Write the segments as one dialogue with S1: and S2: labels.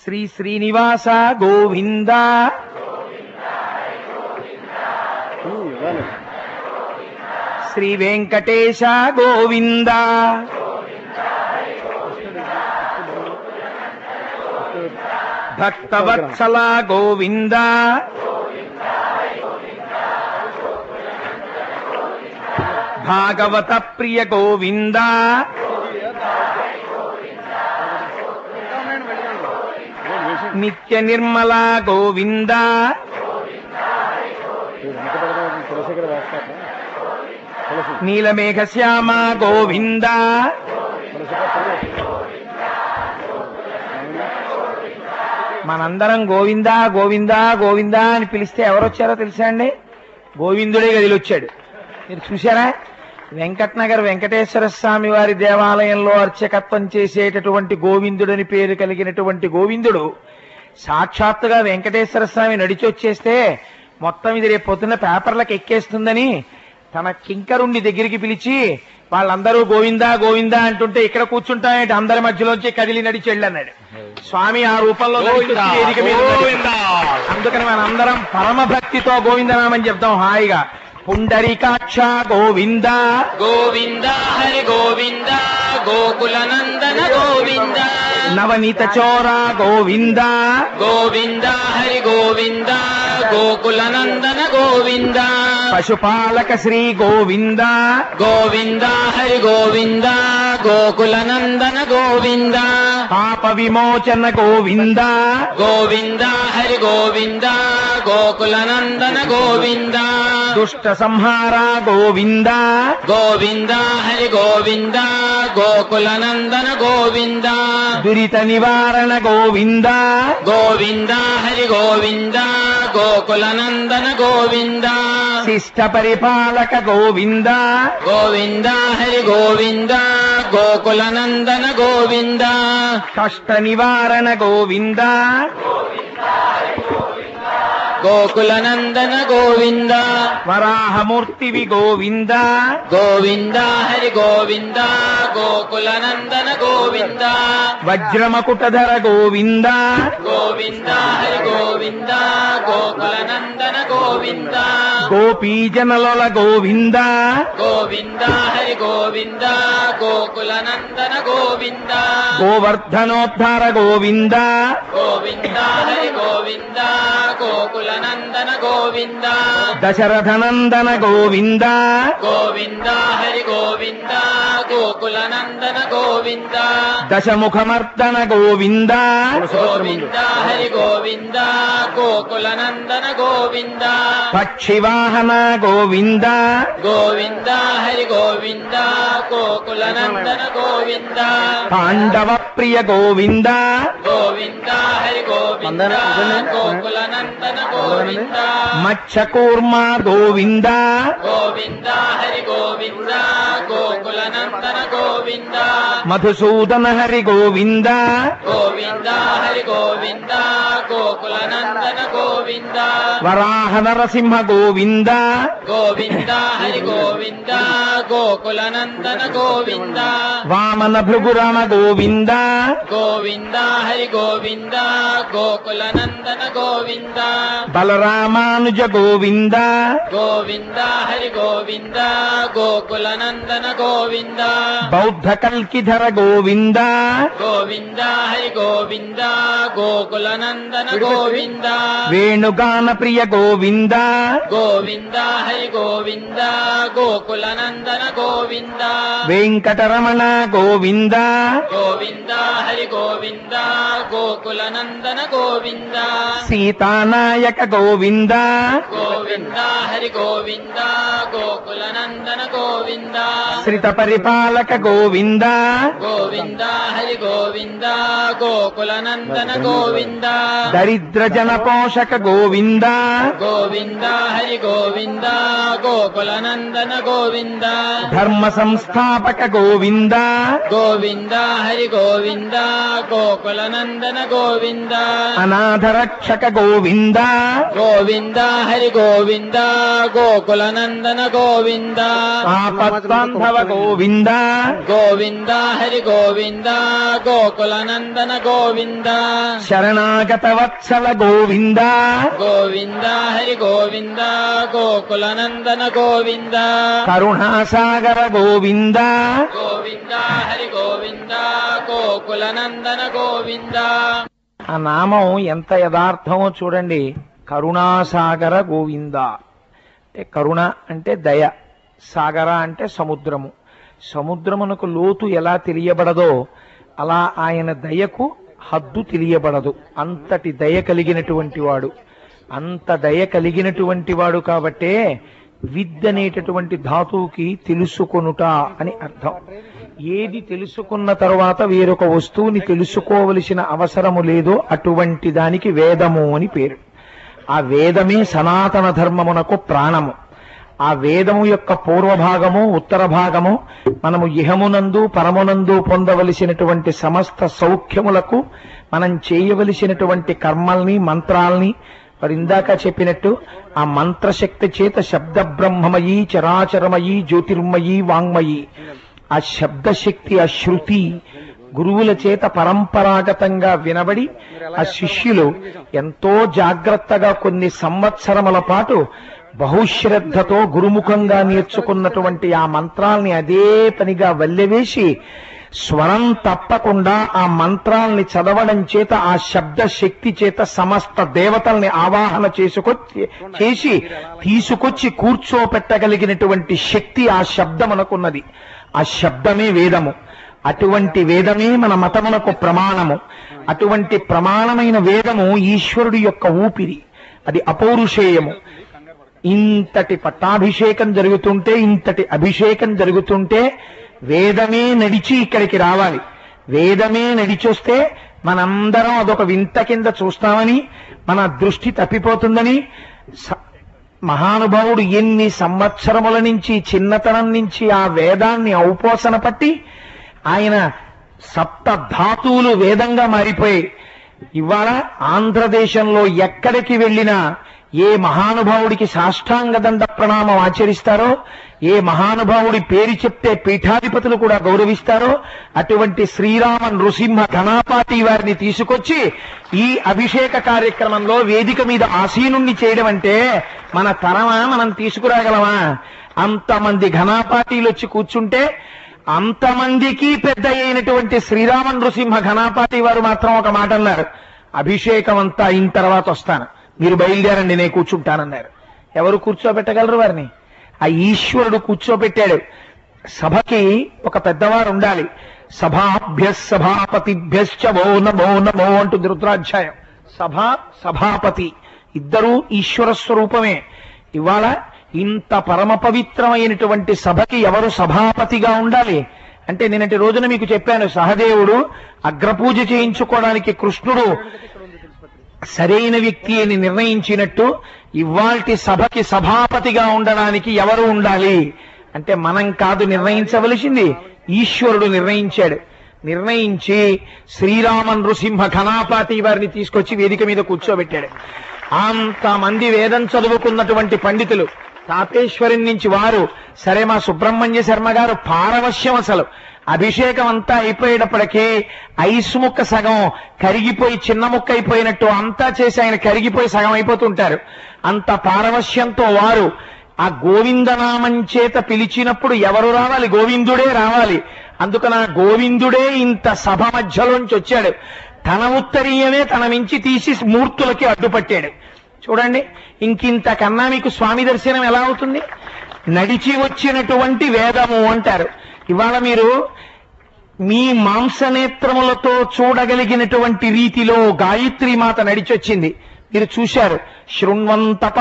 S1: శ్రీ శ్రీనివాస గోవింద
S2: ఉమ్, ఇవ్వాలి
S1: శ్రీ వెంకటేశ గోవింద భక్తవత్సల గోవింద భాగవత ప్రియ గోవింద నిత్య నిర్మల గోవింద
S2: వెనక పడదాం తులసి ఇక్కడ వేస్తాక తులసి
S1: నీలమేఘ శ్యామ గోవింద
S2: తులసి పక్కన
S1: మనందరం గోవింద గోవింద గోవింద అని పిలిస్తే ఎవరొచ్చారో తెలుసా అండి గోవిందుడే గదిలొచ్చాడు మీరు చూశారా వెంకటనగర్ వెంకటేశ్వర స్వామి వారి దేవాలయంలో అర్చకత్వం చేసేటటువంటి గోవిందుడని పేరు కలిగినటువంటి గోవిందుడు సాక్షాత్తుగా వెంకటేశ్వర స్వామి నడిచి వచ్చేస్తే మొత్తం ఇది రేపు పొద్దున్న పేపర్లకు ఎక్కేస్తుందని తన కింకరుణ్ణి దగ్గరికి పిలిచి వాళ్ళందరూ గోవిందా గోవిందా అంటుంటే ఇక్కడ కూర్చుంటామేంటి అందరి మధ్యలోంచి కదిలి నడిచి వెళ్ళన్నాడు స్వామి ఆ రూపంలో నడిచి వేదిక మీద ఉన్నాడు. అందుకని మనందరం పరమ భక్తితో గోవిందనామం చెప్తాం హాయిగా పుండరీకాక్ష గోవింద
S3: గోవింద హరి గోవింద గోకుల నందన గోవింద
S1: నవనీత చోర గోవింద
S3: గోవింద హరి గోవింద గోకుల నందన గోవింద
S1: పశుపాలక శ్రీ గోవింద
S3: గోవింద హరి గోవింద గోకుల నందన గోవింద
S1: పాప విమోచన గోవింద
S3: గోవింద హరి గోవింద గోకుల నందన గోవింద
S1: దుష్ట సంహార గోవింద
S3: గోవింద హరి గోవింద గోకుల నందన గోవింద
S1: దురిత నివారణ గోవింద
S3: గోవింద హరి గోవింద గోకుల నందన గోవింద
S1: శిష్ట పరిపాలక గోవింద
S3: గోవింద హరి గోవింద గోకుల నందన గోవింద
S1: కష్ట నివారణ గోవింద
S3: గోకుల నందన గోవింద
S1: వరాహమూర్తివి గోవింద
S3: గోవింద హరి గోవింద గోకుల నందన గోవింద
S1: వజ్రమకుటధర గోవింద
S3: గోవింద హరి గోవింద గోకుల నందన గోవింద
S1: గోపీజనలొల గోవింద
S3: గోవింద హరి గోవింద గోకుల నందన గోవింద
S1: గోవర్ధనోద్ధార గోవింద
S3: గోవింద హరి గోవింద గోకుల నందన గోవింద
S1: దశరథనందన గోవింద
S3: గోవింద హరి గోవింద గోకుల నందన గోవింద
S1: దశముఖమర్దన గోవింద
S3: గోవింద హరి గోవింద గోకుల నందన గోవింద
S1: పక్షివాహన గోవింద
S3: గోవింద హరి గోవింద గోకుల నందన గోవింద
S1: పాండవ ప్రియ గోవింద
S3: గోవింద హరి గోవింద గోకుల నందన గోవింద
S1: మత్స్యకూర్మ గోవింద
S3: గోవింద హరి గోవింద గోకుల నందన గోవింద
S1: మధుసూదన హరి గోవింద
S3: గోవింద హరి గోవింద గోకుల నందన గోవింద
S1: వరాహ నరసింహ గోవింద
S3: గోవింద హరి గోవింద గోకుల నందన గోవింద
S1: వామన భృగురమ గోవింద
S3: గోవింద హరి గోవింద గోకుల నందన గోవింద
S1: బలరామానుజ గోవింద
S3: గోవింద హరి గోవింద గోకుల నందన గోవింద
S1: బౌద్ధ కల్కిధర గోవింద
S3: గోవింద హరి గోవింద గోకుల నందన గోవింద
S1: వేణుగాన ప్రియ గోవింద
S3: గోవింద హరి గోవింద గోకుల నందన గోవింద
S1: వెంకటరమణ గోవింద
S3: గోవింద హరి గోవింద గోకుల నందన గోవింద
S1: సీతానాయక గోవింద
S3: గోవింద హరి గోవింద గోకుల నందన గోవింద
S1: శ్రిత పరిపాలక గోవింద
S3: గోవింద హరి గోవింద గోకుల నందన గోవింద
S1: దరిద్ర జన పోషక గోవింద
S3: గోవింద హరి గోవింద గోకుల నందన గోవింద
S1: ధర్మ సంస్థాపక గోవింద
S3: గోవింద హరి గోవింద గోకులనందన గోవింద
S1: అనాథరక్షక గోవింద
S3: గోవింద హరి గోవింద గోకులనందన గోవింద
S1: ఆపత్బాంధవ గోవింద
S3: గోవింద హరి గోవింద గోకులనందన గోవింద
S1: శరణాగత వత్సల గోవింద
S3: గోవింద హరి గోవింద గోకులనందన గోవింద
S1: కరుణాసాగర గోవింద
S3: గోవింద హరి గోవింద గోకులనందన గోవింద
S1: ఆ నామం ఎంత యథార్థమో చూడండి కరుణాసాగర గోవింద అంటే కరుణ అంటే దయ సాగర అంటే సముద్రము సముద్రమునకు లోతు ఎలా తెలియబడదో అలా ఆయన దయకు హద్దు తెలియబడదు అంతటి దయ కలిగినటువంటి వాడు అంత దయ కలిగినటువంటి వాడు కాబట్టే విద్ అనేటటువంటి ధాతువుకి తెలుసుకొనుట అని అర్థం ఏది తెలుసుకున్న తరువాత వేరొక వస్తువుని తెలుసుకోవలసిన అవసరము లేదో అటువంటి దానికి వేదము అని పేరు ఆ వేదమే సనాతన ధర్మమునకు ప్రాణము ఆ వేదము యొక్క పూర్వభాగము ఉత్తర భాగము మనము ఇహమునందు పరమునందు పొందవలసినటువంటి సమస్త సౌఖ్యములకు మనం చేయవలసినటువంటి కర్మల్ని మంత్రాల్ని మరి ఇందాక చెప్పినట్టు ఆ మంత్రశక్తి చేత శబ్ద బ్రహ్మమయి చరాచరమయి జ్యోతిర్మయి వాంగ్మయి ఆ శబ్దశక్తి ఆ శృతి గురువుల చేత పరంపరాగతంగా వినబడి ఆ శిష్యులు ఎంతో జాగ్రత్తగా కొన్ని సంవత్సరముల పాటు బహుశ్రద్ధతో గురుముఖంగా నేర్చుకున్నటువంటి ఆ మంత్రాల్ని అదే పనిగా వల్లెవేసి స్వరం తప్పకుండా ఆ మంత్రాల్ని చదవడం చేత ఆ శబ్ద శక్తి చేత సమస్త దేవతల్ని ఆవాహన చేసుకొచ్చి చేసి తీసుకొచ్చి కూర్చోపెట్టగలిగినటువంటి శక్తి ఆ శబ్దమునకున్నది ఆ శబ్దమే వేదము అటువంటి వేదమే మన మతమునకు ప్రమాణము అటువంటి ప్రమాణమైన వేదము ఈశ్వరుడి యొక్క ఊపిరి అది అపౌరుషేయము ఇంతటి పట్టాభిషేకం జరుగుతుంటే ఇంతటి అభిషేకం జరుగుతుంటే వేదమే నడిచి ఇక్కడికి రావాలి వేదమే నడిచొస్తే మనందరం అదొక వింత కింద చూస్తామని మన దృష్టి తప్పిపోతుందని స- మహానుభావుడు ఎన్ని సంవత్సరముల నుంచి చిన్నతనం నుంచి ఆ వేదాన్ని ఔపోసన పట్టి ఆయన సప్త ధాతువులు వేదంగా మారిపోయాయి ఇవాళ ఆంధ్రదేశంలో ఎక్కడికి వెళ్ళినా ఏ మహానుభావుడికి సాష్టాంగ దండ ప్రణామం ఆచరిస్తారో ఏ మహానుభావుడి పేరు చెప్తే పీఠాధిపతులు కూడా గౌరవిస్తారో అటువంటి శ్రీరామ నృసింహ ఘనాపాటి వారిని తీసుకొచ్చి ఈ అభిషేక కార్యక్రమంలో వేదిక మీద ఆసీనుణ్ణి చేయడం అంటే మన తరమా మనం తీసుకురాగలమా అంతమంది ఘనాపాటీలు వచ్చి కూర్చుంటే అంతమందికి పెద్ద అయినటువంటి శ్రీరామ నృసింహ ఘనాపాటి వారు మాత్రం ఒక మాట అన్నారు అభిషేకం అంతా అయిన తర్వాత వస్తాను మీరు బయలుదేరండి నేను కూర్చుంటానన్నారు ఎవరు కూర్చోబెట్టగలరు వారిని ఆ ఈశ్వరుడు కూర్చోబెట్టాడు సభకి ఒక పెద్దవారు ఉండాలి సభాభ్య సభాపతిభ్యశ్చ మో నమో నమో అంటుంది రుద్రాధ్యాయం సభ సభాపతి ఇద్దరూ ఈశ్వర స్వరూపమే ఇవాళ ఇంత పరమ పవిత్రమైనటువంటి సభకి ఎవరు సభాపతిగా ఉండాలి అంటే నిన్నటి రోజున మీకు చెప్పాను సహదేవుడు అగ్రపూజ చేయించుకోవడానికి కృష్ణుడు సరైన వ్యక్తి అని నిర్ణయించినట్టు ఇవాల్టి సభకి సభాపతిగా ఉండడానికి ఎవరు ఉండాలి అంటే మనం కాదు నిర్ణయించవలసింది ఈశ్వరుడు నిర్ణయించాడు నిర్ణయించి శ్రీరామ నృసింహ ఘనాపాతి వారిని తీసుకొచ్చి వేదిక మీద కూర్చోబెట్టాడు అంతమంది వేదం చదువుకున్నటువంటి పండితులు తాపేశ్వరి నుంచి వారు సరే మా సుబ్రహ్మణ్య శర్మ గారు పారవశ్యం అసలు అభిషేకం అంతా అయిపోయేటప్పటికీ ఐస్ ముక్క సగం కరిగిపోయి చిన్న ముక్క అయిపోయినట్టు అంతా చేసి ఆయన కరిగిపోయి సగం అయిపోతుంటారు అంత పారవశ్యంతో వారు ఆ గోవిందనామం చేత పిలిచినప్పుడు ఎవరు రావాలి గోవిందుడే రావాలి అందుకన ఆ గోవిందుడే ఇంత సభ మధ్యలోంచి వచ్చాడు తన ఉత్తరీయమే తన మించి తీసి మూర్తులకి అడ్డుపట్టాడు చూడండి ఇంకింత కన్నా మీకు స్వామి దర్శనం ఎలా అవుతుంది నడిచి వచ్చినటువంటి వేదము అంటారు ఇవాళ మీరు మీ మాంసనేత్రములతో చూడగలిగినటువంటి రీతిలో గాయత్రి మాత నడిచొచ్చింది మీరు చూశారు శృణ్వంతప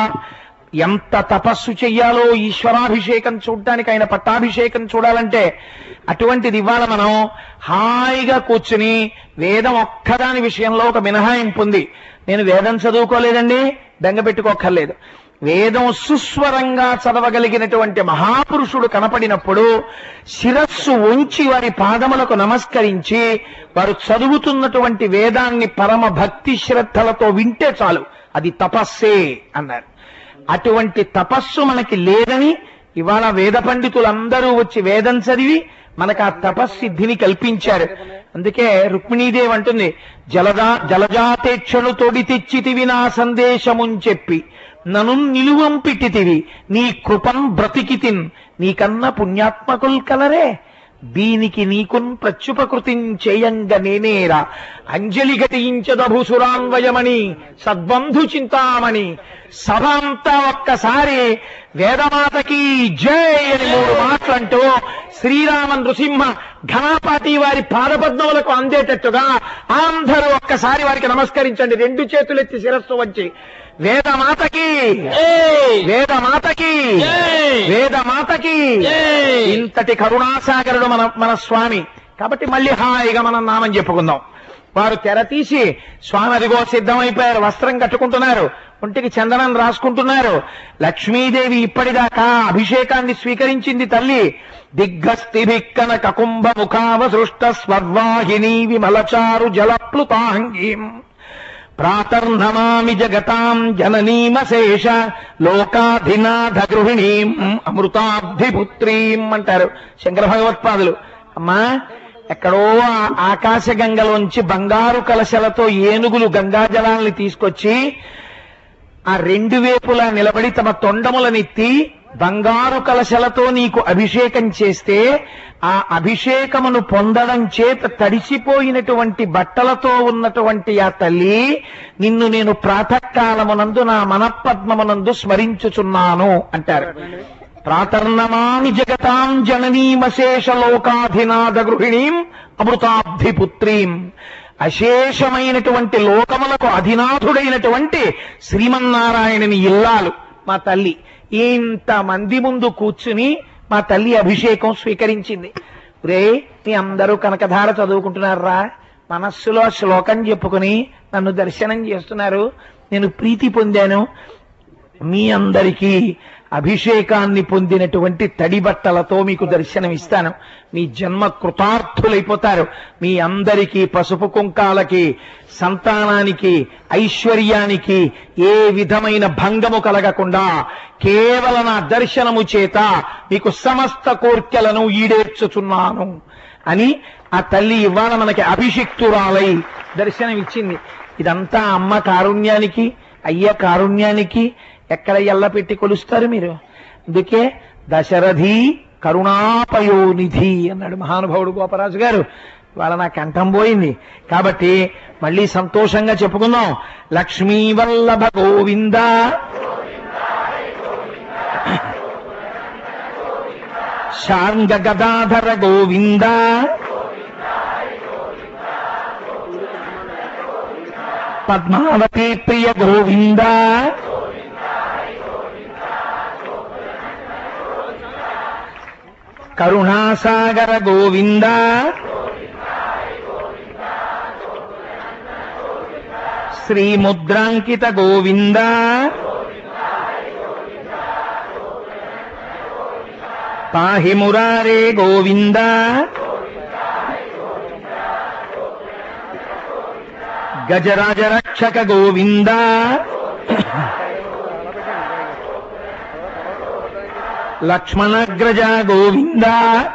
S1: ఎంత తపస్సు చెయ్యాలో ఈశ్వరాభిషేకం చూడడానికి ఆయన పట్టాభిషేకం చూడాలంటే అటువంటిది ఇవాళ మనం హాయిగా కూర్చుని వేదం ఒక్కదాని విషయంలో ఒక మినహాయింపు ఉంది నేను వేదం చదువుకోలేదండి బెంగ పెట్టుకోక్కర్లేదు వేదం సుస్వరంగా చదవగలిగినటువంటి మహాపురుషుడు కనపడినప్పుడు శిరస్సు ఉంచి వారి పాదములకు నమస్కరించి వారు చదువుతున్నటువంటి వేదాన్ని పరమ భక్తి శ్రద్ధలతో వింటే చాలు అది తపస్సే అన్నారు అటువంటి తపస్సు మనకి లేదని ఇవాళ వేద పండితులందరూ వచ్చి వేదం చదివి మనకు ఆ తపస్సిద్ధిని కల్పించారు అందుకే రుక్మిణీదేవి అంటుంది జలజా జలజాతేక్షను తోడి తెచ్చితివి నా సందేశమున్ చెప్పి నను నిలువంపిటితివి నీ కృపం బ్రతికితిన్ నీకన్న పుణ్యాత్మకుల్ కలరే దీనికి నీకున్ ప్రత్యుపకృతిం చేయంగ నేనేరా అంజలి ఘటించదభుసురాన్వయమని సద్బంధు చింతామణి సభ అంతా ఒక్కసారి వేదమాతకి జై అని మూడు మాటలంటూ శ్రీరామ నృసింహ ఘనాపాటి వారి పాదపద్మములకు అందేటట్టుగా అందరూ ఒక్కసారి వారికి నమస్కరించండి రెండు చేతులెత్తి శిరస్సు వచ్చి వేదమాతకి
S3: జై!
S1: వేదమాతకి
S3: జై!
S1: వేదమాతకి
S3: జై!
S1: ఇంతటి కరుణాసాగరుడు మన మన స్వామి కాబట్టి మళ్ళీ హాయిగా మనం నామం చెప్పుకుందాం వారు తెర తీసి స్వామి అదిగో సిద్ధమైపోయారు వస్త్రం కట్టుకుంటున్నారు ఒంటికి చందనం రాసుకుంటున్నారు లక్ష్మీదేవి ఇప్పటిదాకా అభిషేకాన్ని స్వీకరించింది తల్లి దిగ్గస్థిభిక్కన కకుంభ ముఖావ సృష్ట స్వర్వాహిని విమలచారు జలప్లుతాంగీం ప్రాతర్నమామి జగతాం జననీమశేష లోకాధినాథ గృహిణీం అమృతాబ్ధిపుత్రీం అంటారు శంకర భగవత్పాదులు అమ్మా ఎక్కడో ఆ ఆకాశ గంగలోంచి బంగారు కలశలతో ఏనుగులు గంగా జలాల్ని తీసుకొచ్చి ఆ రెండు వేపులా నిలబడి తమ తొండములనెత్తి బంగారు కలశలతో నీకు అభిషేకం చేస్తే ఆ అభిషేకమును పొందడం చేత తడిసిపోయినటువంటి బట్టలతో ఉన్నటువంటి ఆ తల్లి నిన్ను నేను ప్రాతకాలమునందు నా మనపద్మమునందు స్మరించుచున్నాను అంటారు ప్రాతర్నమామి జగతాం జననీమశేష లోకాధినాథ గృహిణీం అమృతాబ్ధిపుత్రీం అశేషమైనటువంటి లోకములకు అధినాథుడైనటువంటి శ్రీమన్నారాయణని ఇల్లాలు మా తల్లి ఇంతమంది ముందు కూర్చుని మా తల్లి అభిషేకం స్వీకరించింది రే మీ అందరూ కనకధార చదువుకుంటున్నారా మనస్సులో ఆ శ్లోకం చెప్పుకుని నన్ను దర్శనం చేస్తున్నారు నేను ప్రీతి పొందాను మీ అందరికీ అభిషేకాన్ని పొందినటువంటి తడి బట్టలతో మీకు దర్శనం ఇస్తాను మీ జన్మ కృతార్థులైపోతారు మీ అందరికీ పసుపు కుంకాలకి సంతానానికి ఐశ్వర్యానికి ఏ విధమైన భంగము కలగకుండా కేవలం నా దర్శనము చేత మీకు సమస్త కోర్కెలను ఈడేర్చుచున్నాను అని ఆ తల్లి ఇవాళ మనకి అభిషిక్తురాలై దర్శనం ఇచ్చింది ఇదంతా అమ్మ కారుణ్యానికి అయ్య కారుణ్యానికి ఎక్కడ ఎల్ల పెట్టి కొలుస్తారు మీరు అందుకే దశరథి కరుణాపయోనిధి అన్నాడు మహానుభావుడు గోపరాజు గారు వాళ్ళ నా కంఠం పోయింది కాబట్టి మళ్ళీ సంతోషంగా చెప్పుకుందాం లక్ష్మీ వల్లభ గోవింద శాంగ గదాధర గోవింద పద్మావతి ప్రియ గోవింద కరుణాసాగర గోవింద శ్రీముద్రాంకిత గోవింద పాహి మురారే గోవింద గజరాజ రక్షక గోవింద లక్ష్మణగ్రజ గోవింద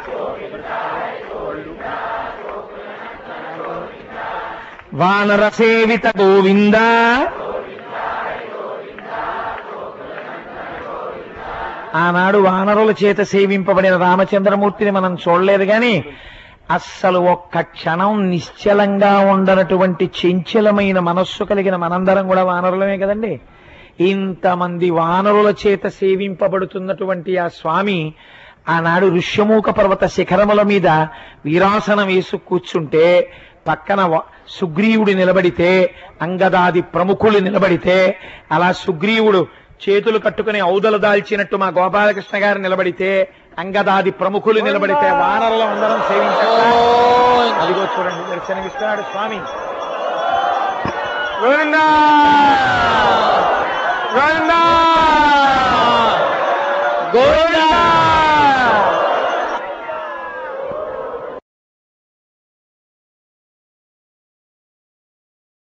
S1: వానర సేవిత గోవింద ఆనాడు వానరుల చేత సేవింపబడిన రామచంద్రమూర్తిని మనం చూడలేదు గాని అస్సలు ఒక్క క్షణం నిశ్చలంగా ఉండనటువంటి చంచలమైన మనస్సు కలిగిన మనందరం కూడా వానరులమే కదండి ఇంతమంది వానరుల చేత సేవింపబడుతున్నటువంటి ఆ స్వామి ఆనాడు ఋష్యమూక పర్వత శిఖరముల మీద వీరాసనం వేసు కూర్చుంటే పక్కన వ- సుగ్రీవుడు నిలబడితే అంగదాది ప్రముఖులు నిలబడితే అలా సుగ్రీవుడు చేతులు కట్టుకుని ఔదలు దాల్చినట్టు మా గోపాలకృష్ణ గారు నిలబడితే అంగదాది ప్రముఖులు నిలబడితే వానరులు అందరం సేవించారు అదిగో చూడండి దర్శనమిస్తున్నాడు స్వామి గోవిందా! గోవిందా!
S3: గోవింద